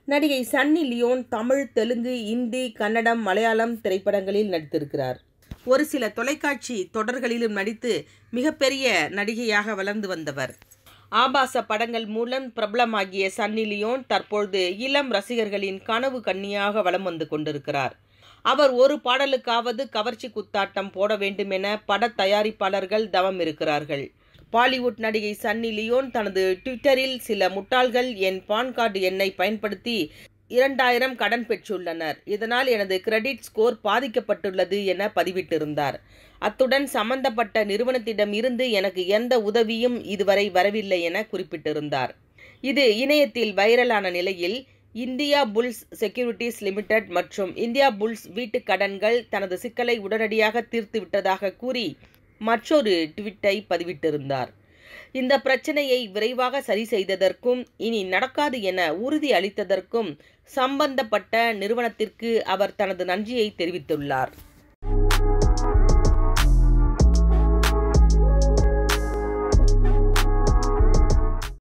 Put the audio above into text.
நடிகை Sunny Leone Tamil Telugu Hindi Kannada Malayalam திரைப்படங்களில் நடித்திருக்கிறார் ஒரு சில தொலைக்காட்சி தொடர்களிலும் நடித்து மிகப்பெரிய நடிகையாக வளர்ந்து வந்தவர் ஆபாச படங்கள் மூலம் பிரபலமாகிய சன்னி லியோன் தற்பொழுது இளம் ரசிகர்களின் கனவு கன்னியாக வலம் வந்து கொண்டிருக்கிறார் அவர் ஒரு பாடலுக்காவது கவர்ச்சி குத்தாட்டம் போட வேண்டும் என பட தயாரிப்பாளர்கள் தவம் இருக்கிறார்கள் பாலிவுட் நடிகை சன்னி லியோன் தனது ட்விட்டரில் சில முட்டாள்கள் என் பான் கார்டு எண்ணை பயன்படுத்தி இரண்டாயிரம் கடன் பெற்றுள்ளனர் இதனால் எனது கிரெடிட் ஸ்கோர் பாதிக்கப்பட்டுள்ளது என பதிவிட்டிருந்தார் அத்துடன் சம்பந்தப்பட்ட நிறுவனத்திடம் இருந்து எனக்கு எந்த உதவியும் இதுவரை வரவில்லை என குறிப்பிட்டிருந்தார் இது இணையத்தில் வைரலான நிலையில் இந்தியா புல்ஸ் செக்யூரிட்டிஸ் லிமிடெட் மற்றும் இந்தியா புல்ஸ் வீட்டு கடன்கள் தனது சிக்கலை உடனடியாக தீர்த்து விட்டதாக கூறி மற்றொரு ட்விட்டை பதிவிட்டிருந்தார் இந்த பிரச்சனையை விரைவாக சரி செய்ததற்கும் இனி நடக்காது என உறுதி அளித்ததற்கும் சம்பந்தப்பட்ட நிறுவனத்திற்கு அவர் தனது நன்றியை தெரிவித்துள்ளார்